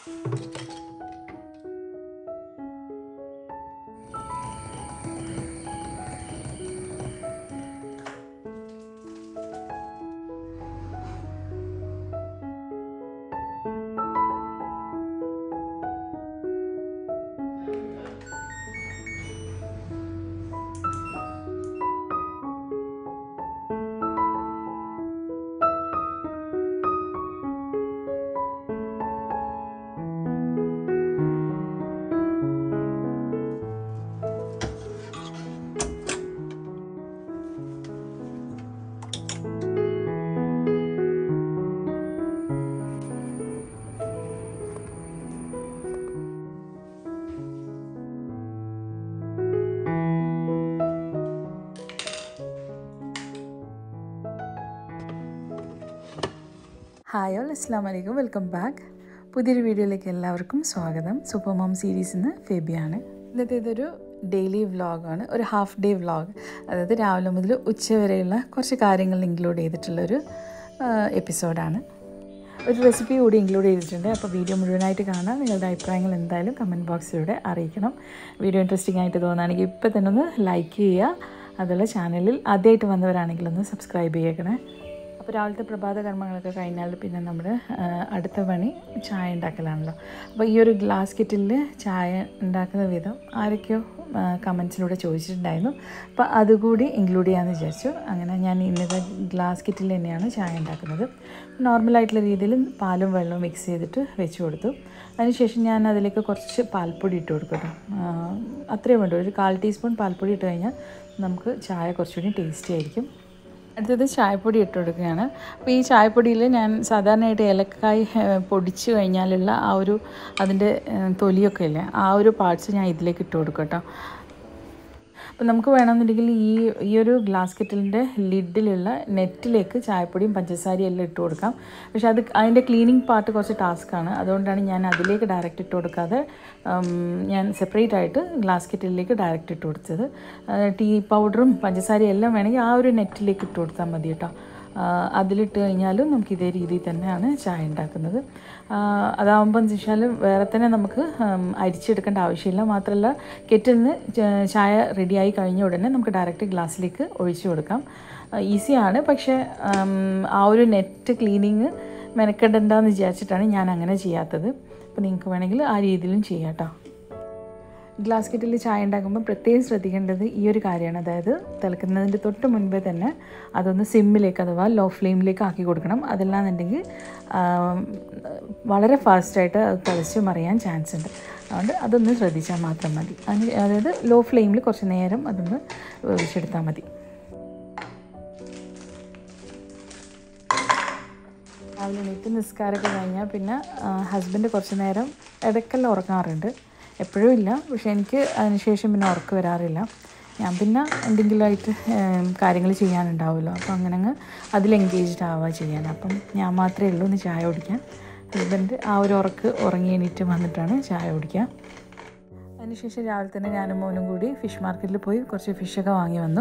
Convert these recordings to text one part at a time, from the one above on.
hi all അസ്സാം വലൈക്കും welcome back പുതിയൊരു വീഡിയോയിലേക്ക് എല്ലാവർക്കും സ്വാഗതം സൂപ്പർ മോം സീരീസിൽ നിന്ന് ഫെബിയാണ് ഇന്നത്തെ ഇതൊരു ഡെയിലി വ്ളോഗാണ് ഒരു ഹാഫ് ഡേ വ്ളോഗ് അതായത് രാവിലെ മുതൽ ഉച്ച വരെയുള്ള കുറച്ച് കാര്യങ്ങൾ ഇൻക്ലൂഡ് ചെയ്തിട്ടുള്ളൊരു എപ്പിസോഡാണ് ഒരു റെസിപ്പി കൂടി ഇൻക്ലൂഡ് ചെയ്തിട്ടുണ്ട് അപ്പോൾ വീഡിയോ മുഴുവനായിട്ട് കാണാൻ നിങ്ങളുടെ അഭിപ്രായങ്ങൾ എന്തായാലും കമൻറ്റ് ബോക്സിലൂടെ അറിയിക്കണം വീഡിയോ ഇൻട്രസ്റ്റിംഗ് ആയിട്ട് തോന്നുകയാണെങ്കിൽ ഇപ്പോൾ തന്നെ ഒന്ന് ലൈക്ക് ചെയ്യുക അതുപോലെ ചാനലിൽ ആദ്യമായിട്ട് വന്നവരാണെങ്കിൽ ഒന്ന് സബ്സ്ക്രൈബ് ചെയ്യേക്കണേ അപ്പോൾ രാവിലത്തെ പ്രഭാത കർമ്മങ്ങളൊക്കെ കഴിഞ്ഞാൽ പിന്നെ നമ്മൾ അടുത്ത പണി ചായ ഉണ്ടാക്കലാണല്ലോ അപ്പോൾ ഈ ഒരു ഗ്ലാസ് കിറ്റിൽ ചായ ഉണ്ടാക്കുന്ന വിധം ആരൊക്കെയോ കമൻസിലൂടെ ചോദിച്ചിട്ടുണ്ടായിരുന്നു അപ്പോൾ അതുകൂടി ഇൻക്ലൂഡ് ചെയ്യാമെന്ന് വിചാരിച്ചു അങ്ങനെ ഞാൻ ഇന്നത്തെ ഗ്ലാസ് കിറ്റിൽ തന്നെയാണ് ചായ ഉണ്ടാക്കുന്നത് നോർമലായിട്ടുള്ള രീതിയിൽ പാലും വെള്ളവും മിക്സ് ചെയ്തിട്ട് വെച്ച് കൊടുത്തു അതിനുശേഷം ഞാൻ അതിലേക്ക് കുറച്ച് പാൽപ്പൊടി ഇട്ട് കൊടുക്കും കേട്ടോ അത്രയും വേണ്ടു ഒരു കാൽ ടീസ്പൂൺ പാൽപ്പൊടി ഇട്ട് കഴിഞ്ഞാൽ നമുക്ക് ചായ കുറച്ചുകൂടി ടേസ്റ്റി ആയിരിക്കും അടുത്തത് ചായപ്പൊടി ഇട്ട് കൊടുക്കുകയാണ് അപ്പോൾ ഈ ചായപ്പൊടിയിൽ ഞാൻ സാധാരണയായിട്ട് ഏലക്കായ് പൊടിച്ച് കഴിഞ്ഞാലുള്ള ആ ഒരു അതിൻ്റെ തൊലിയൊക്കെ ഇല്ലേ ആ ഒരു പാർട്സ് ഞാൻ ഇതിലേക്ക് ഇട്ട് കൊടുക്കും കേട്ടോ അപ്പോൾ നമുക്ക് വേണമെന്നുണ്ടെങ്കിൽ ഈ ഈ ഒരു ഗ്ലാസ് കെറ്റിലിൻ്റെ ലിഡിലുള്ള നെറ്റിലേക്ക് ചായപ്പൊടിയും പഞ്ചസാരയും എല്ലാം ഇട്ട് കൊടുക്കാം പക്ഷേ അത് അതിൻ്റെ ക്ലീനിങ് പാർട്ട് കുറച്ച് ടാസ്ക്കാണ് അതുകൊണ്ടാണ് ഞാൻ അതിലേക്ക് ഡയറക്റ്റ് ഇട്ട് കൊടുക്കാതെ ഞാൻ സെപ്പറേറ്റ് ആയിട്ട് ഗ്ലാസ് കെറ്റിലേക്ക് ഡയറക്റ്റ് ഇട്ട് കൊടുത്തത് ടീ പൗഡറും പഞ്ചസാരയും എല്ലാം വേണമെങ്കിൽ ആ ഒരു നെറ്റിലേക്ക് ഇട്ട് കൊടുത്താൽ മതി കേട്ടോ അതിലിട്ട് കഴിഞ്ഞാലും നമുക്ക് ഇതേ രീതിയിൽ തന്നെയാണ് ചായ ഉണ്ടാക്കുന്നത് അതാകുമ്പോൾ എന്ന് വെച്ചാൽ വേറെ തന്നെ നമുക്ക് അരിച്ചെടുക്കേണ്ട ആവശ്യമില്ല മാത്രമല്ല കെറ്റിൽ നിന്ന് ചായ റെഡിയായി കഴിഞ്ഞ ഉടനെ നമുക്ക് ഡയറക്റ്റ് ഗ്ലാസ്സിലേക്ക് ഒഴിച്ചു കൊടുക്കാം ഈസിയാണ് പക്ഷേ ആ ഒരു നെറ്റ് ക്ലീനിങ് മെനക്കെടണ്ടെന്ന് വിചാരിച്ചിട്ടാണ് ഞാൻ അങ്ങനെ ചെയ്യാത്തത് അപ്പോൾ നിങ്ങൾക്ക് വേണമെങ്കിൽ ആ രീതിയിലും ചെയ്യാം കേട്ടോ ഗ്ലാസ് കെറ്റിൽ ചായ ഉണ്ടാക്കുമ്പോൾ പ്രത്യേകം ശ്രദ്ധിക്കേണ്ടത് ഈ ഒരു കാര്യമാണ് അതായത് തിളക്കുന്നതിൻ്റെ തൊട്ട് മുൻപേ തന്നെ അതൊന്ന് സിമ്മിലേക്ക് അഥവാ ലോ ഫ്ലെയിമിലേക്ക് ആക്കി കൊടുക്കണം അതല്ലാന്നുണ്ടെങ്കിൽ വളരെ ഫാസ്റ്റായിട്ട് അത് തിളച്ച് മറിയാൻ ചാൻസ് ഉണ്ട് അതുകൊണ്ട് അതൊന്ന് ശ്രദ്ധിച്ചാൽ മാത്രം മതി അതിന് അതായത് ലോ ഫ്ലെയിമിൽ കുറച്ച് നേരം അതൊന്ന് വേവിച്ചെടുത്താൽ മതി രാവിലെ എണീറ്റ് നിസ്കാരമൊക്കെ കഴിഞ്ഞാൽ പിന്നെ ഹസ്ബൻഡ് കുറച്ച് നേരം ഇടയ്ക്കെല്ലാം ഉറങ്ങാറുണ്ട് എപ്പോഴും ഇല്ല പക്ഷേ എനിക്ക് അതിനുശേഷം പിന്നെ ഉറക്കം വരാറില്ല ഞാൻ പിന്നെ എന്തെങ്കിലുമായിട്ട് കാര്യങ്ങൾ ചെയ്യാനുണ്ടാവുമല്ലോ അപ്പോൾ അങ്ങനെ അങ്ങ് അതിൽ എൻഗേജ്ഡ് ആവുക ചെയ്യാൻ അപ്പം ഞാൻ മാത്രമേ ഉള്ളൂ ഒന്ന് ചായ കുടിക്കാൻ ഹസ്ബൻഡ് ആ ഒരു ഉറക്ക് ഉറങ്ങി എണീറ്റ് വന്നിട്ടാണ് ചായ കുടിക്കുക അതിനുശേഷം രാവിലെ തന്നെ ഞാനും മോനും കൂടി ഫിഷ് മാർക്കറ്റിൽ പോയി കുറച്ച് ഫിഷൊക്കെ വാങ്ങി വന്നു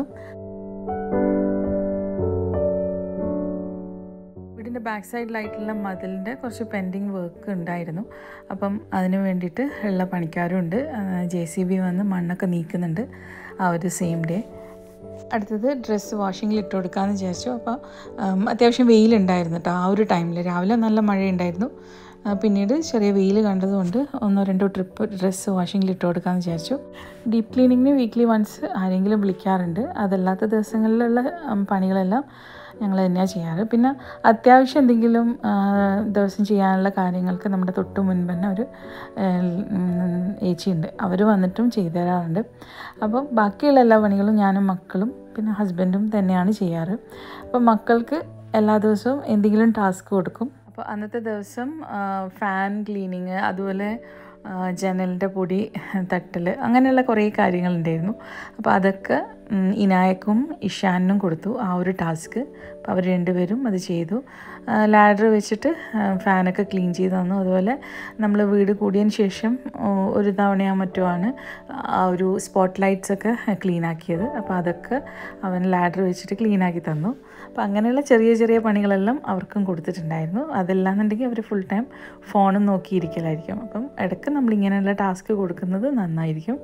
വീടിൻ്റെ ബാക്ക് സൈഡിലായിട്ടുള്ള മതിലിൻ്റെ കുറച്ച് പെൻഡിങ് വർക്ക് ഉണ്ടായിരുന്നു അപ്പം അതിന് വേണ്ടിയിട്ട് ഉള്ള പണിക്കാരും ഉണ്ട് ജെ സി ബി വന്ന് മണ്ണൊക്കെ നീക്കുന്നുണ്ട് ആ ഒരു സെയിം ഡേ അടുത്തത് ഡ്രസ്സ് വാഷിങ്ങിൽ ഇട്ട് കൊടുക്കാമെന്ന് വിചാരിച്ചു അപ്പോൾ അത്യാവശ്യം വെയിലുണ്ടായിരുന്നു കേട്ടോ ആ ഒരു ടൈമിൽ രാവിലെ നല്ല മഴയുണ്ടായിരുന്നു പിന്നീട് ചെറിയ വെയിൽ കണ്ടതുകൊണ്ട് ഒന്നോ രണ്ടോ ട്രിപ്പ് ഡ്രസ്സ് വാഷിങ്ങിൽ ഇട്ട് കൊടുക്കാമെന്ന് വിചാരിച്ചു ഡീപ്പ് ക്ലീനിങ്ങിന് വീക്ക്ലി വൺസ് ആരെങ്കിലും വിളിക്കാറുണ്ട് അതല്ലാത്ത ദിവസങ്ങളിലുള്ള പണികളെല്ലാം ഞങ്ങൾ തന്നെയാണ് ചെയ്യാറ് പിന്നെ അത്യാവശ്യം എന്തെങ്കിലും ദിവസം ചെയ്യാനുള്ള കാര്യങ്ങൾക്ക് നമ്മുടെ തൊട്ട് മുൻപ് തന്നെ ഒരു ഏച്ചിയുണ്ട് അവർ വന്നിട്ടും ചെയ്തു തരാറുണ്ട് അപ്പോൾ ബാക്കിയുള്ള എല്ലാ പണികളും ഞാനും മക്കളും പിന്നെ ഹസ്ബൻഡും തന്നെയാണ് ചെയ്യാറ് അപ്പോൾ മക്കൾക്ക് എല്ലാ ദിവസവും എന്തെങ്കിലും ടാസ്ക് കൊടുക്കും അപ്പോൾ അന്നത്തെ ദിവസം ഫാൻ ക്ലീനിങ് അതുപോലെ ജനലിൻ്റെ പൊടി തട്ടൽ അങ്ങനെയുള്ള കുറേ കാര്യങ്ങളുണ്ടായിരുന്നു അപ്പോൾ അതൊക്കെ ഉം, ഇനായക്കും ഇഷാനും കൊടുത്തു ആ ഒരു ടാസ്ക് അപ്പോൾ അവർ രണ്ടുപേരും അത് ചെയ്തു ലാഡർ വെച്ചിട്ട് ആ, ഫാനൊക്കെ ക്ലീൻ ചെയ്ത് തന്നു അതുപോലെ നമ്മൾ വീട് കൂടിയതിന് ശേഷം ഓ, ഒരു തവണയോ മറ്റോ ആണ് ആ ഒരു സ്പോട്ട് ലൈറ്റ്സ് ഒക്കെ ക്ലീൻ ആക്കിയത് അപ്പോൾ അതൊക്കെ അവൻ ലാഡർ വെച്ചിട്ട് ക്ലീൻ ആക്കി തന്നു അപ്പോൾ അങ്ങനെയുള്ള ചെറിയ ചെറിയ പണികളെല്ലാം അവർക്കും കൊടുത്തിട്ടുണ്ടായിരുന്നു അതല്ലാന്നുണ്ടെങ്കിൽ അവർ ഫുൾ ടൈം ഫോണും നോക്കിയിരിക്കലായിരിക്കും അപ്പം ഇടയ്ക്ക് നമ്മൾ ഇങ്ങനെയുള്ള ടാസ്ക് കൊടുക്കുന്നത് നന്നായിരിക്കും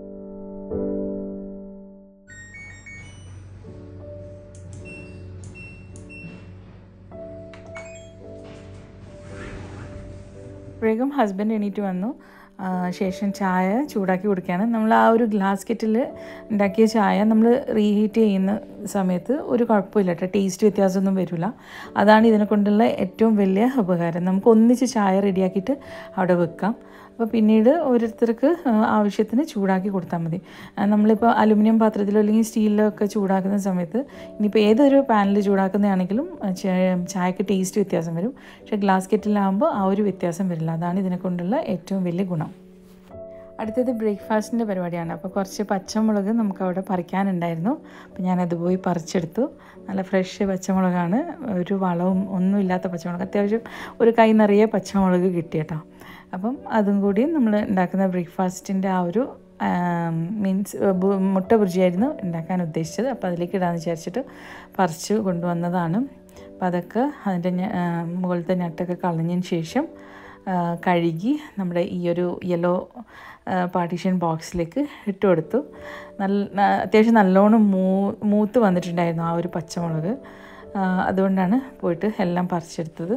അപ്പോഴേക്കും ഹസ്ബൻഡ് എണീറ്റ് വന്നു ആ, ശേഷം ചായ ചൂടാക്കി കുടിക്കുകയാണ് നമ്മൾ ആ ഒരു ഗ്ലാസ് കെറ്റിൽ ഉണ്ടാക്കിയ ചായ നമ്മൾ റീഹീറ്റ് ചെയ്യുന്ന സമയത്ത് ഒരു കുഴപ്പമില്ല കേട്ടോ ടേസ്റ്റ് വ്യത്യാസമൊന്നും വരില്ല അതാണ് ഇതിനെ കൊണ്ടുള്ള ഏറ്റവും വലിയ ഉപകാരം നമുക്ക് ഒന്നിച്ച് ചായ റെഡിയാക്കിയിട്ട് അവിടെ വെക്കാം അപ്പോൾ പിന്നീട് ഓരോരുത്തർക്ക് ആ, ആവശ്യത്തിന് ചൂടാക്കി കൊടുത്താൽ മതി ആ, നമ്മളിപ്പോൾ അലുമിനിയം പാത്രത്തിലോ അല്ലെങ്കിൽ സ്റ്റീലിലോ ഒക്കെ ചൂടാക്കുന്ന സമയത്ത് ഇനിയിപ്പോൾ ഏതൊരു പാനിൽ ചൂടാക്കുന്നതാണെങ്കിലും ആ, ചായ- ചായക്ക് ടേസ്റ്റ് വ്യത്യാസം വരും പക്ഷേ ഗ്ലാസ് കെറ്റിലാകുമ്പോൾ ആ ഒരു വ്യത്യാസം വരില്ല അതാണ് ഇതിനെ കൊണ്ടുള്ള ഏറ്റവും വലിയ ഗുണം അടുത്തത് ബ്രേക്ക്ഫാസ്റ്റിൻ്റെ പരിപാടിയാണ് അപ്പോൾ കുറച്ച് പച്ചമുളക് നമുക്ക് അവിടെ പറിക്കാനുണ്ടായിരുന്നു അപ്പോൾ ഞാനത് പോയി പറിച്ചെടുത്തു നല്ല ഫ്രഷ് പച്ചമുളകാണ് ഒരു വളവും ഒന്നുമില്ലാത്ത പച്ചമുളക് അത്യാവശ്യം ഒരു കൈ നിറയെ പച്ചമുളക് കിട്ടി കേട്ടോ അപ്പം അതും കൂടി നമ്മൾ ഉണ്ടാക്കുന്ന ബ്രേക്ക്ഫാസ്റ്റിൻ്റെ ആ ഒരു മീൻസ് മുട്ട ബുർജിയായിരുന്നു ഉണ്ടാക്കാൻ ഉദ്ദേശിച്ചത് അപ്പോൾ അതിലേക്ക് ഇടാമെന്ന് വിചാരിച്ചിട്ട് പറിച്ച് കൊണ്ടുവന്നതാണ് അപ്പോൾ അതൊക്കെ അതിൻ്റെ ഞ- ആ, മുകളിലത്തെ ഞട്ടൊക്കെ കളഞ്ഞതിന് ശേഷം ആ, കഴുകി നമ്മുടെ ഈ ഒരു യെല്ലോ പാർട്ടീഷൻ ബോക്സിലേക്ക് ഇട്ട് കൊടുത്തു നല്ല ന- അത്യാവശ്യം നല്ലോണം മൂ മൂത്ത് വന്നിട്ടുണ്ടായിരുന്നു ആ ഒരു പച്ചമുളക് ആ, അതുകൊണ്ടാണ് പോയിട്ട് എല്ലാം പറിച്ചെടുത്തത്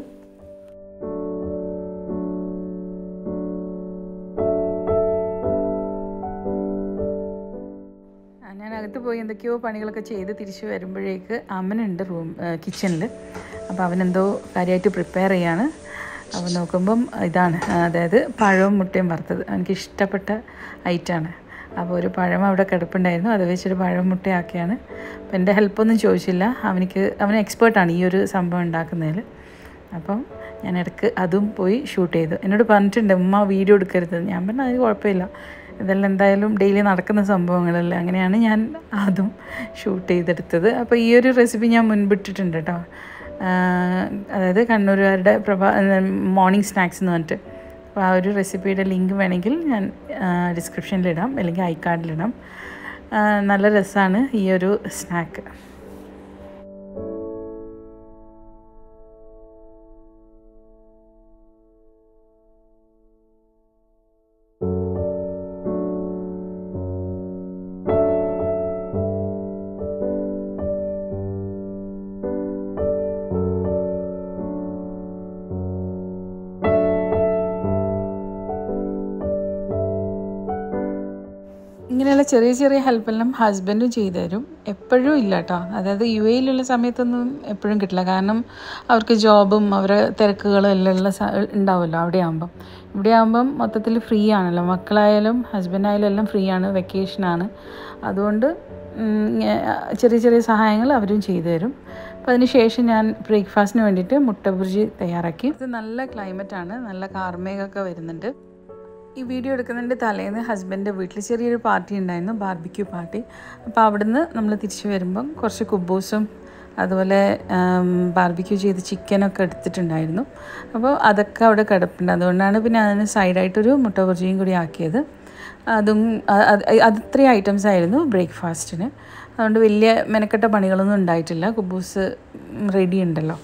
ആ, ഞാൻ അകത്ത് പോയി എന്തൊക്കെയോ പണികളൊക്കെ ചെയ്ത് തിരിച്ച് വരുമ്പോഴേക്ക് അമ്മനുണ്ട് റൂം കിച്ചണിൽ അപ്പോൾ അവനെന്തോ കാര്യമായിട്ട് പ്രിപ്പയർ ചെയ്യാണ് അപ്പോൾ നോക്കുമ്പം ഇതാണ് ആ, അതായത് പഴവും മുട്ടയും വറുത്തത് എനിക്ക് ഇഷ്ടപ്പെട്ട ഐറ്റാണ് അപ്പോൾ ഒരു പഴം അവിടെ കിടപ്പുണ്ടായിരുന്നു അത് വെച്ചൊരു പഴം മുട്ടയാക്കിയാണ് അപ്പോൾ എൻ്റെ ഹെൽപ്പൊന്നും ചോദിച്ചില്ല അവനിക്ക് അവൻ എക്സ്പേർട്ടാണ് ഈ ഒരു സംഭവം ഉണ്ടാക്കുന്നതിൽ അപ്പം ഞാൻ ഇടയ്ക്ക് അതും പോയി ഷൂട്ട് ചെയ്തു എന്നോട് പറഞ്ഞിട്ടുണ്ട് ഉമ്മ വീഡിയോ എടുക്കരുത് ഞാൻ പറഞ്ഞു അത് കുഴപ്പമില്ല ഇതെല്ലാം എന്തായാലും ഡെയിലി നടക്കുന്ന സംഭവങ്ങളല്ലേ അങ്ങനെയാണ് ഞാൻ അതും ഷൂട്ട് ചെയ്തെടുത്തത് അപ്പോൾ ഈ ഒരു റെസിപ്പി ഞാൻ മുൻപിട്ടിട്ടുണ്ട് കേട്ടോ ആഹ് അതായത് കണ്ണൂരുകാരുടെ പ്രഭാ മോർണിംഗ് സ്നാക്സ് എന്ന് പറഞ്ഞിട്ട് അപ്പോൾ ആ ഒരു റെസിപ്പിയുടെ ലിങ്ക് വേണമെങ്കിൽ ഞാൻ ഡിസ്ക്രിപ്ഷനിലിടാം അല്ലെങ്കിൽ ഐ കാർഡിലിടാം ആഹ് നല്ല രസമാണ് ഈ ഒരു സ്നാക്ക് ഇങ്ങനെയുള്ള ചെറിയ ചെറിയ ഹെൽപ്പെല്ലാം ഹസ്ബൻഡും ചെയ്തു തരും എപ്പോഴും ഇല്ല കേട്ടോ അതായത് യു എയിലുള്ള സമയത്തൊന്നും എപ്പോഴും കിട്ടില്ല കാരണം അവർക്ക് ജോബും അവരെ തിരക്കുകളും എല്ലാം ഉള്ള സ- ഉണ്ടാവുമല്ലോ അവിടെ ആകുമ്പം ഇവിടെ ആകുമ്പം മൊത്തത്തിൽ ഫ്രീ ആണല്ലോ മക്കളായാലും ഹസ്ബൻഡായാലും എല്ലാം ഫ്രീ ആണ് വെക്കേഷനാണ് അതുകൊണ്ട് ഉം, ഇങ്ങ- ചെറിയ ചെറിയ സഹായങ്ങൾ അവരും ചെയ്തു തരും അപ്പോൾ അതിന് ശേഷം ഞാൻ ബ്രേക്ക്ഫാസ്റ്റിന് വേണ്ടിയിട്ട് മുട്ട ബുർജി തയ്യാറാക്കി ഇത് നല്ല ക്ലൈമറ്റാണ് നല്ല കാർമേഘമൊക്കെ വരുന്നുണ്ട് ഈ വീഡിയോ എടുക്കുന്നതിൻ്റെ തലേന്ന് ഹസ്ബൻഡിൻ്റെ വീട്ടിൽ ചെറിയൊരു പാർട്ടി ഉണ്ടായിരുന്നു ബാർബിക്യൂ പാർട്ടി അപ്പോൾ അവിടുന്ന് നമ്മൾ തിരിച്ചു വരുമ്പം കുറച്ച് കുബൂസും അതുപോലെ ബാർബിക്യൂ ചെയ്ത് ചിക്കനൊക്കെ എടുത്തിട്ടുണ്ടായിരുന്നു അപ്പോൾ അതൊക്കെ അവിടെ കിടപ്പുണ്ട് അതുകൊണ്ടാണ് പിന്നെ അതിന് സൈഡായിട്ടൊരു മുട്ട പൊറിച്ചിയും കൂടി ആക്കിയത് അതും അ- അത് അത് ഇത്രയും ഐറ്റംസ് ആയിരുന്നു ബ്രേക്ക്ഫാസ്റ്റിന് അതുകൊണ്ട് വലിയ മെനക്കെട്ട പണികളൊന്നും ഉണ്ടായിട്ടില്ല കുബൂസ് റെഡി ഉണ്ടല്ലോ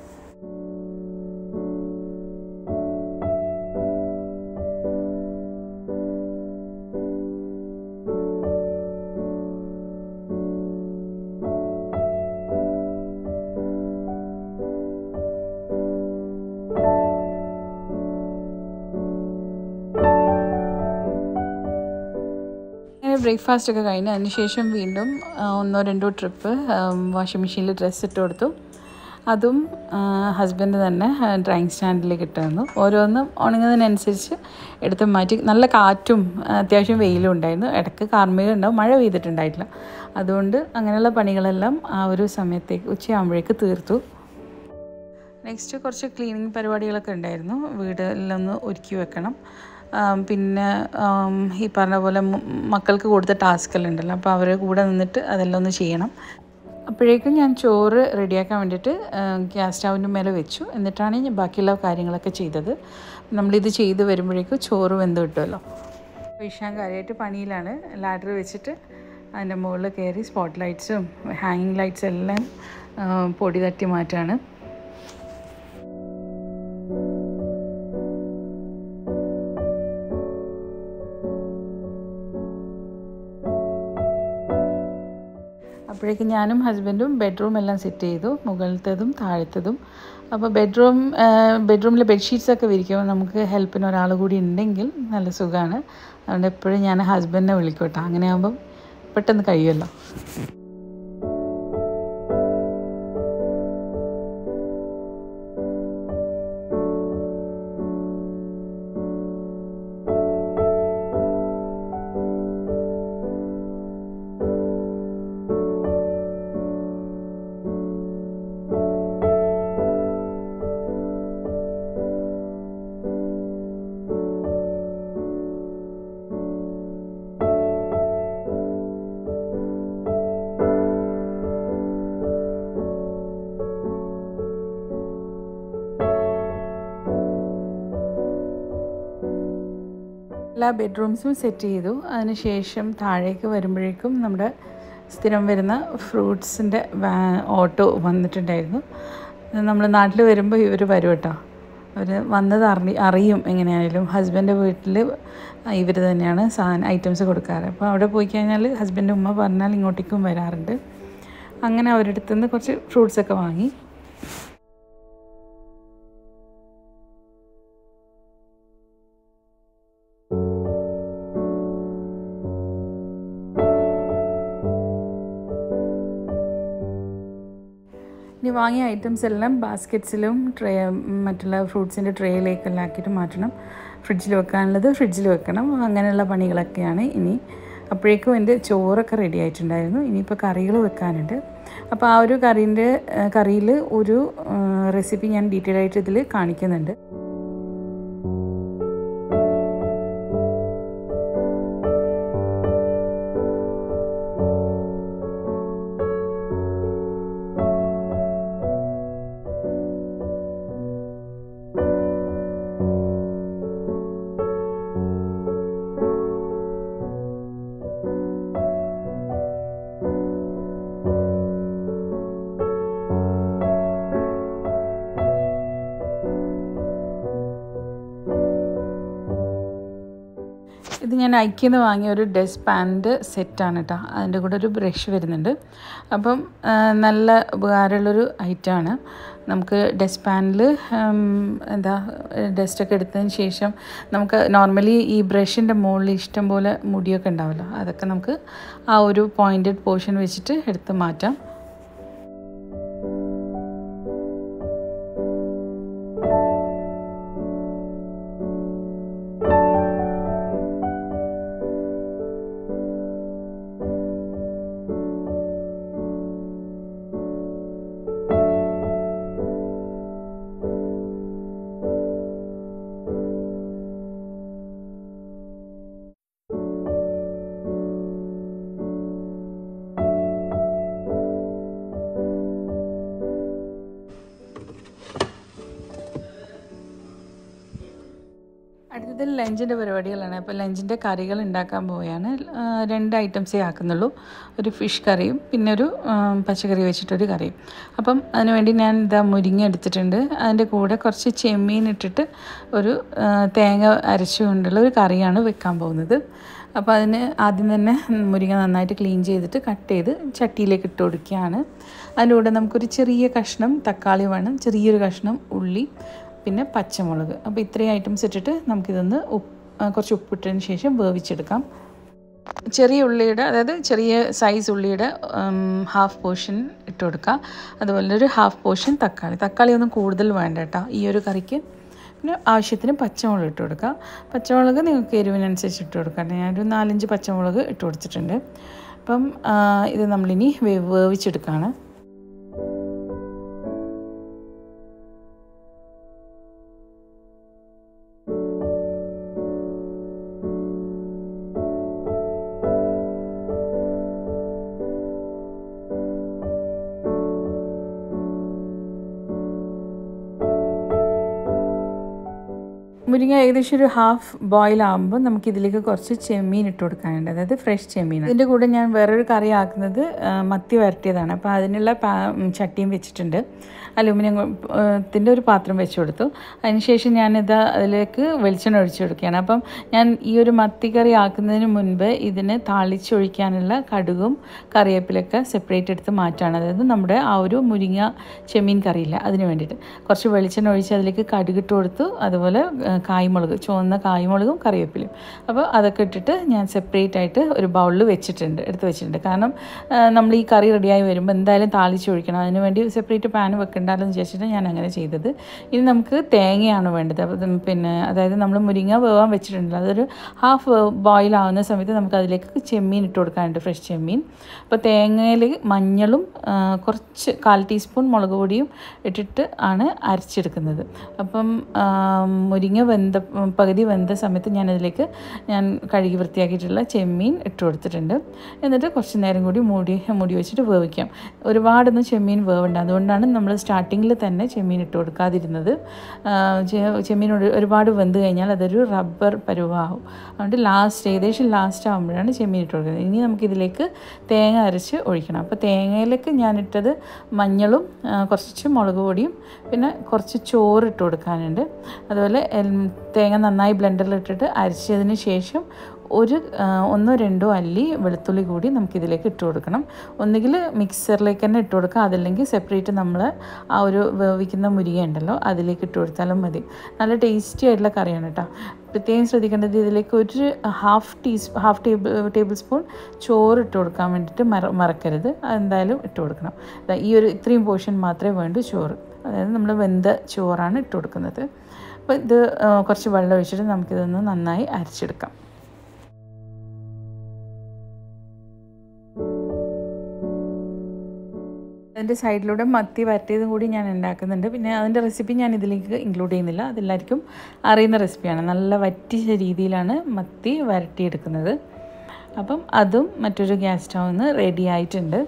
അങ്ങനെ ബ്രേക്ക്ഫാസ്റ്റ് ഒക്കെ കഴിഞ്ഞ് അതിന് ശേഷം വീണ്ടും ആ, ഒന്നോ രണ്ടോ ട്രിപ്പ് വാഷിംഗ് മെഷീനിൽ ഡ്രസ്സ് ഇട്ട് കൊടുത്തു അതും ഹസ്ബൻഡ് തന്നെ ഡ്രൈയിങ് സ്റ്റാൻഡിലേക്ക് ഇട്ട് തന്നു ഓരോന്നും ഉണങ്ങുന്നതിനനുസരിച്ച് എടുത്ത് മാറ്റി നല്ല കാറ്റും ആ, അത്യാവശ്യം വെയിലും ഉണ്ടായിരുന്നു ഇടയ്ക്ക് കാർമിക ഉണ്ടാവും മഴ പെയ്തിട്ടുണ്ടായിട്ടില്ല അതുകൊണ്ട് അങ്ങനെയുള്ള പണികളെല്ലാം ആ ഒരു സമയത്തേക്ക് ഉച്ചയാകുമ്പോഴേക്ക് തീർത്തു നെക്സ്റ്റ് കുറച്ച് ക്ലീനിങ് പരിപാടികളൊക്കെ ഉണ്ടായിരുന്നു വീടെല്ലാം ഒന്ന് ഒരുക്കി വെക്കണം ആം, പിന്നെ ആം, ഈ പറഞ്ഞ പോലെ മ- മക്കൾക്ക് കൊടുത്ത ടാസ്കെല്ലാം ഉണ്ടല്ലോ അപ്പോൾ അവരെ കൂടെ നിന്നിട്ട് അതെല്ലാം ഒന്ന് ചെയ്യണം അപ്പോഴേക്കും ഞാൻ ചോറ് റെഡിയാക്കാൻ വേണ്ടിയിട്ട് ഗ്യാസ് സ്റ്റൗവിൻ്റെ മേലെ വെച്ചു എന്നിട്ടാണ് ഞാൻ ബാക്കിയുള്ള കാര്യങ്ങളൊക്കെ ചെയ്തത് നമ്മളിത് ചെയ്ത് വരുമ്പോഴേക്കും ചോറ് വെന്ത് കിട്ടുമല്ലോ അപ്പോൾ ഇഷാൻ കാര്യമായിട്ട് പണിയിലാണ് ലാഡർ വെച്ചിട്ട് അതിൻ്റെ മുകളിൽ കയറി സ്പോട്ട് ലൈറ്റ്സും ഹാങ്ങിങ് ലൈറ്റ്സ് എല്ലാം ആ, പൊടി തട്ടി മാറ്റാണ് അപ്പോഴേക്കും ഞാനും ഹസ്ബൻഡും ബെഡ്റൂം എല്ലാം സെറ്റ് ചെയ്തു മുകളിലത്തേതും താഴത്തേതും അപ്പോൾ ബെഡ്റൂം ബെഡ്റൂമിൽ ബെഡ്ഷീറ്റ്സ് ഒക്കെ വിരിക്കുമ്പോൾ നമുക്ക് ഹെൽപ്പിന് ഒരാൾ കൂടി ഉണ്ടെങ്കിൽ നല്ല സുഖമാണ് അതുകൊണ്ട് എപ്പോഴും ഞാൻ ഹസ്ബൻഡിനെ വിളിക്കും കേട്ടോ അങ്ങനെ ആകുമ്പം പെട്ടെന്ന് കഴിയുമല്ലോ എല്ലാ ബെഡ്റൂംസും സെറ്റ് ചെയ്തു അതിനുശേഷം താഴേക്ക് വരുമ്പോഴേക്കും നമ്മുടെ സ്ഥിരം വരുന്ന ഫ്രൂട്ട്സിൻ്റെ ഓട്ടോ വന്നിട്ടുണ്ടായിരുന്നു നമ്മൾ നാട്ടിൽ വരുമ്പോൾ ഇവർ വരും കേട്ടോ അവർ വന്നത് അറി അറിയും എങ്ങനെയായാലും ഹസ്ബൻഡ് വീട്ടിൽ ഇവർ തന്നെയാണ് സാധനം ഐറ്റംസ് കൊടുക്കാറ് അപ്പോൾ അവിടെ പോയി കഴിഞ്ഞാൽ ഹസ്ബൻഡ് ഉമ്മ പറഞ്ഞാൽ ഇങ്ങോട്ടേക്കും വരാറുണ്ട് അങ്ങനെ അവരുടെ അടുത്ത് നിന്ന് കുറച്ച് ഫ്രൂട്ട്സൊക്കെ വാങ്ങി ഇനി വാങ്ങിയ ഐറ്റംസ് എല്ലാം ബാസ്ക്കറ്റ്സിലും ട്രേ മറ്റുള്ള ഫ്രൂട്ട്സിൻ്റെ ട്രേയിലേക്കെല്ലാം ആക്കിയിട്ട് മാറ്റണം ഫ്രിഡ്ജിൽ വെക്കാനുള്ളത് ഫ്രിഡ്ജിൽ വെക്കണം അങ്ങനെയുള്ള പണികളൊക്കെയാണ് ഇനി അപ്പോഴേക്കും എൻ്റെ ചോറൊക്കെ റെഡി ആയിട്ടുണ്ടായിരുന്നു ഇനിയിപ്പോൾ കറികൾ വെക്കാനുണ്ട് അപ്പോൾ ആ ഒരു കറീൻ്റെ കറിയിൽ ഒരു റെസിപ്പി ഞാൻ ഡീറ്റെയിൽ ആയിട്ട് ഇതിൽ കാണിക്കുന്നുണ്ട് ഇത് ഞാൻ ഐക്കിൽ നിന്ന് വാങ്ങിയ ഒരു ഡെസ്ക് പാൻറ് സെറ്റാണ് കേട്ടോ അതിൻ്റെ കൂടെ ഒരു ബ്രഷ് വരുന്നുണ്ട് അപ്പം ആ, നല്ല ഉപകാരമുള്ളൊരു ഐറ്റമാണ് നമുക്ക് ഡെസ്ക് പാനിൽ എന്താ ഡസ്റ്റൊക്കെ എടുത്തതിന് ശേഷം നമുക്ക് നോർമലി ഈ ബ്രഷിൻ്റെ മുകളിൽ ഇഷ്ടം പോലെ മുടിയൊക്കെ ഉണ്ടാവുമല്ലോ അതൊക്കെ നമുക്ക് ആ ഒരു പോയിൻറ്റഡ് പോർഷൻ വെച്ചിട്ട് എടുത്ത് മാറ്റാം അടുത്തത് ലഞ്ചിൻ്റെ പരിപാടികളാണ് അപ്പോൾ ലഞ്ചിൻ്റെ കറികൾ ഉണ്ടാക്കാൻ പോവുകയാണ് ആ, രണ്ട് ഐറ്റംസേ ആക്കുന്നുള്ളൂ ഒരു ഫിഷ് കറിയും പിന്നെ ഒരു ആ, പച്ചക്കറി വെച്ചിട്ടൊരു കറിയും അപ്പം അതിനുവേണ്ടി ഞാൻ ഇതാ മുരിങ്ങ എടുത്തിട്ടുണ്ട് അതിൻ്റെ കൂടെ കുറച്ച് ചെമ്മീൻ ഇട്ടിട്ട് ഒരു ആ, തേങ്ങ അരച്ചുകൊണ്ടുള്ള ഒരു കറിയാണ് വെക്കാൻ പോകുന്നത് അപ്പോൾ അതിന് ആദ്യം തന്നെ മുരിങ്ങ നന്നായിട്ട് ക്ലീൻ ചെയ്തിട്ട് കട്ട് ചെയ്ത് ചട്ടിയിലേക്ക് ഇട്ട് കൊടുക്കുകയാണ് അതിൻ്റെ കൂടെ നമുക്കൊരു ചെറിയ കഷ്ണം തക്കാളി വേണം ചെറിയൊരു കഷ്ണം ഉള്ളി പിന്നെ പച്ചമുളക് അപ്പോൾ ഇത്രയും ഐറ്റംസ് ഇട്ടിട്ട് നമുക്കിതൊന്ന് ഉപ്പ് ആ, കുറച്ച് ഉപ്പിട്ടതിന് ശേഷം വേവിച്ചെടുക്കാം ചെറിയ ഉള്ളിയുടെ അതായത് ചെറിയ സൈസ് ഉള്ളിയുടെ ഹാഫ് പോർഷൻ ഇട്ട് കൊടുക്കുക അതുപോലെ ഒരു ഹാഫ് പോർഷൻ തക്കാളി തക്കാളി ഒന്നും കൂടുതൽ വേണ്ട കേട്ടോ ഈ ഒരു കറിക്ക് പിന്നെ ആവശ്യത്തിന് പച്ചമുളക് ഇട്ട് കൊടുക്കുക പച്ചമുളക് നിങ്ങൾക്ക് എരിവിനനുസരിച്ച് ഇട്ട് കൊടുക്കാം ഞാനൊരു നാലഞ്ച് പച്ചമുളക് ഇട്ട് കൊടുത്തിട്ടുണ്ട് അപ്പം ആ, ഇത് നമ്മളിനി വേ- വേവിച്ചെടുക്കുകയാണ് മുരിങ്ങ ഏകദേശം ഒരു ഹാഫ് ബോയിൽ ആകുമ്പോൾ നമുക്ക് ഇതിലേക്ക് കുറച്ച് ചെമ്മീൻ ഇട്ട് കൊടുക്കാനുണ്ട് അതായത് ഫ്രഷ് ചെമ്മീൻ ഇതിൻ്റെ കൂടെ ഞാൻ വേറൊരു കറി ആക്കുന്നത് ആ, മത്തി വരട്ടിയതാണ് അപ്പോൾ അതിനുള്ള പാ ഉം, ചട്ടിയും വെച്ചിട്ടുണ്ട് അലൂമിനിയം ത്തിൻ്റെ ഒരു പാത്രം വെച്ച് കൊടുത്തു അതിനുശേഷം ഞാനിത് അതിലേക്ക് വെളിച്ചെണ്ണ ഒഴിച്ചു കൊടുക്കുകയാണ് അപ്പം ഞാൻ ഈ ഒരു മത്തി കറി ആക്കുന്നതിന് മുൻപ് ഇതിന് താളിച്ചൊഴിക്കാനുള്ള കടുകും കറിവേപ്പിലൊക്കെ സെപ്പറേറ്റ് എടുത്ത് മാറ്റാണ് അതായത് നമ്മുടെ ആ ഒരു മുരിങ്ങ ചെമ്മീൻ കറിയില്ല അതിന് വേണ്ടിയിട്ട് കുറച്ച് വെളിച്ചെണ്ണ ഒഴിച്ച് അതിലേക്ക് കടുകിട്ട് കൊടുത്തു അതുപോലെ ആ, കായ്മുളക് ചുവന്ന കായ്മുളകും കറിവേപ്പിലയും അപ്പോൾ അതൊക്കെ ഇട്ടിട്ട് ഞാൻ സെപ്പറേറ്റ് ആയിട്ട് ഒരു ബൗളിൽ വെച്ചിട്ടുണ്ട് എടുത്ത് വെച്ചിട്ടുണ്ട് കാരണം ആ, നമ്മൾ ഈ കറി റെഡിയായി വരുമ്പോൾ എന്തായാലും താളിച്ച് ഒഴിക്കണം അതിന് വേണ്ടി സെപ്പറേറ്റ് പാൻ വെക്കണ്ടല്ലോ എന്ന് വിചാരിച്ചിട്ട് ഞാൻ അങ്ങനെ ചെയ്തത് ഇനി നമുക്ക് തേങ്ങയാണ് വേണ്ടത് അപ്പോൾ ഇത് പിന്നെ അതായത് നമ്മൾ മുരിങ്ങ വേവാൻ വെച്ചിട്ടുണ്ടല്ലോ അതൊരു ഹാഫ് ബോയിൽ ആവുന്ന സമയത്ത് നമുക്ക് അതിലേക്ക് ചെമ്മീൻ ഇട്ട് കൊടുക്കാനുണ്ട് ഫ്രഷ് ചെമ്മീൻ അപ്പോൾ തേങ്ങയിൽ മഞ്ഞളും ആ, കുറച്ച് കാൽ ടീസ്പൂൺ മുളക് പൊടിയും ഇട്ടിട്ട് ആണ് അരച്ചെടുക്കുന്നത് അപ്പം ആ, മുരിങ്ങ വെന്ത പകുതി വെന്ത സമയത്ത് ഞാനതിലേക്ക് ഞാൻ കഴുകി വൃത്തിയാക്കിയിട്ടുള്ള ചെമ്മീൻ ഇട്ട് കൊടുത്തിട്ടുണ്ട് എന്നിട്ട് കുറച്ച് നേരം കൂടി മൂടി മൂടി വെച്ചിട്ട് വേവിക്കാം ഒരുപാടൊന്നും ചെമ്മീൻ വേവണ്ട അതുകൊണ്ടാണ് നമ്മൾ സ്റ്റാർട്ടിങ്ങിൽ തന്നെ ചെമ്മീൻ ഇട്ട് കൊടുക്കാതിരുന്നത് ആ, ചെ- ചെമ്മീൻ ഒരു- ഒരുപാട് വെന്ത് കഴിഞ്ഞാൽ അതൊരു റബ്ബർ പരുവാകും അതുകൊണ്ട് ലാസ്റ്റ് ഏകദേശം ലാസ്റ്റ് ആകുമ്പോഴാണ് ചെമ്മീൻ ഇട്ട് കൊടുക്കുന്നത് ഇനി നമുക്കിതിലേക്ക് തേങ്ങ അരച്ച് ഒഴിക്കണം അപ്പോൾ തേങ്ങയിലേക്ക് ഞാനിട്ടത് മഞ്ഞളും ആ, കുറച്ച് മുളക് പൊടിയും പിന്നെ കുറച്ച് ചോറ് ഇട്ട് കൊടുക്കാനുണ്ട് അതുപോലെ എൽ- തേങ്ങ നന്നായി ബ്ലെൻഡറിൽ ഇട്ടിട്ട് അരച്ചതിന് ശേഷം ഒരു ആ, ഒന്നോ രണ്ടോ അല്ലി വെളുത്തുള്ളി കൂടി നമുക്കിതിലേക്ക് ഇട്ട് കൊടുക്കണം ഒന്നുകിൽ മിക്സറിലേക്ക് തന്നെ ഇട്ട് കൊടുക്കാം അതല്ലെങ്കിൽ സെപ്പറേറ്റ് നമ്മൾ ആ ഒരു വേവിക്കുന്ന മുരിങ്ങ ഉണ്ടല്ലോ അതിലേക്ക് ഇട്ട് കൊടുത്താലും മതി നല്ല ടേസ്റ്റി ആയിട്ടുള്ള കറിയാണ് കേട്ടോ പ്രത്യേകം ശ്രദ്ധിക്കേണ്ടത് ഇതിലേക്ക് ഒരു half teas half table tablespoon ചോറ് ഇട്ട് കൊടുക്കാൻ വേണ്ടിയിട്ട് മറ മറക്കരുത് അതെന്തായാലും ഇട്ട് കൊടുക്കണം ദാ ഈ ഒരു ഇത്രയും പോർഷൻ മാത്രമേ വേണ്ടൂ ചോറ് അതായത് നമ്മൾ വെന്ത ചോറാണ് ഇട്ട് കൊടുക്കുന്നത് അപ്പോൾ ഇത് ആ, കുറച്ച് വെള്ളം ഒഴിച്ചിട്ട് നമുക്കിതൊന്ന് നന്നായി അരച്ചെടുക്കാം അതിൻ്റെ സൈഡിലൂടെ മത്തി വരട്ടിയതും കൂടി ഞാൻ ഉണ്ടാക്കുന്നുണ്ട് പിന്നെ അതിൻ്റെ റെസിപ്പി ഞാൻ ഇതിലേക്ക് ഇൻക്ലൂഡ് ചെയ്യുന്നില്ല അതെല്ലാവർക്കും അറിയുന്ന റെസിപ്പിയാണ് നല്ല വറ്റിച്ച രീതിയിലാണ് മത്തി വരട്ടിയെടുക്കുന്നത് അപ്പം അതും മറ്റൊരു ഗ്യാസ് സ്റ്റൗന്ന് റെഡി ആയിട്ടുണ്ട്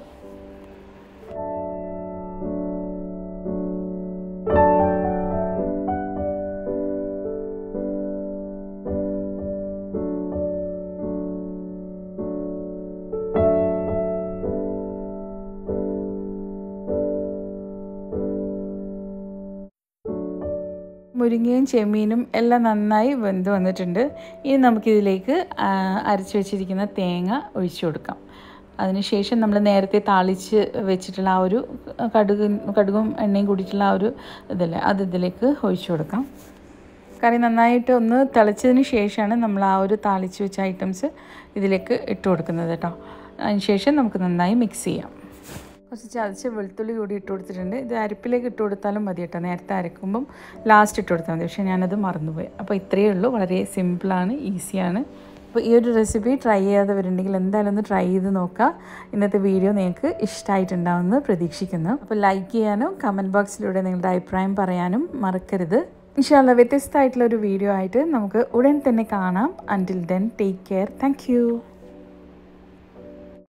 മുരിങ്ങയും ചെമ്മീനും എല്ലാം നന്നായി വെന്ത് വന്നിട്ടുണ്ട് ഇനി നമുക്കിതിലേക്ക് ആ, അരച്ച് വെച്ചിരിക്കുന്ന തേങ്ങ ഒഴിച്ചു കൊടുക്കാം അതിനുശേഷം നമ്മൾ നേരത്തെ താളിച്ച് വെച്ചിട്ടുള്ള ആ ഒരു കടുക് കടുകും എണ്ണയും കൂടിയിട്ടുള്ള ആ ഒരു ഇതില്ലേ അത് ഇതിലേക്ക് ഒഴിച്ചു കൊടുക്കാം കറി നന്നായിട്ട് ഒന്ന് തിളച്ചതിന് ശേഷമാണ് നമ്മൾ ആ ഒരു താളിച്ച് വെച്ച ഐറ്റംസ് ഇതിലേക്ക് ഇട്ട് കൊടുക്കുന്നത് കേട്ടോ അതിനുശേഷം നമുക്ക് നന്നായി മിക്സ് ചെയ്യാം കുറച്ച് ചതച്ച് വെളുത്തുള്ളി കൂടി ഇട്ട് കൊടുത്തിട്ടുണ്ട് ഇത് അരപ്പിലേക്ക് ഇട്ട് കൊടുത്താലും മതി കേട്ടോ നേരത്തെ അരക്കുമ്പം ലാസ്റ്റ് ഇട്ട് കൊടുത്താൽ മതി പക്ഷേ ഞാനത് മറന്നുപോയി അപ്പോൾ ഇത്രയേ ഉള്ളൂ വളരെ സിമ്പിളാണ് ഈസിയാണ് അപ്പോൾ ഈ ഒരു റെസിപ്പി ട്രൈ ചെയ്യാത്തവരുണ്ടെങ്കിൽ എന്തായാലും ഒന്ന് ട്രൈ ചെയ്ത് നോക്കുക ഇന്നത്തെ വീഡിയോ നിങ്ങൾക്ക് ഇഷ്ടമായിട്ടുണ്ടാവുമെന്ന് പ്രതീക്ഷിക്കുന്നു അപ്പോൾ ലൈക്ക് ചെയ്യാനും കമൻറ്റ് ബോക്സിലൂടെ നിങ്ങളുടെ അഭിപ്രായം പറയാനും മറക്കരുത് ഇൻഷാല്ല വ്യത്യസ്തമായിട്ടുള്ള ഒരു വീഡിയോ ആയിട്ട് നമുക്ക് ഉടൻ തന്നെ കാണാം until then take care thank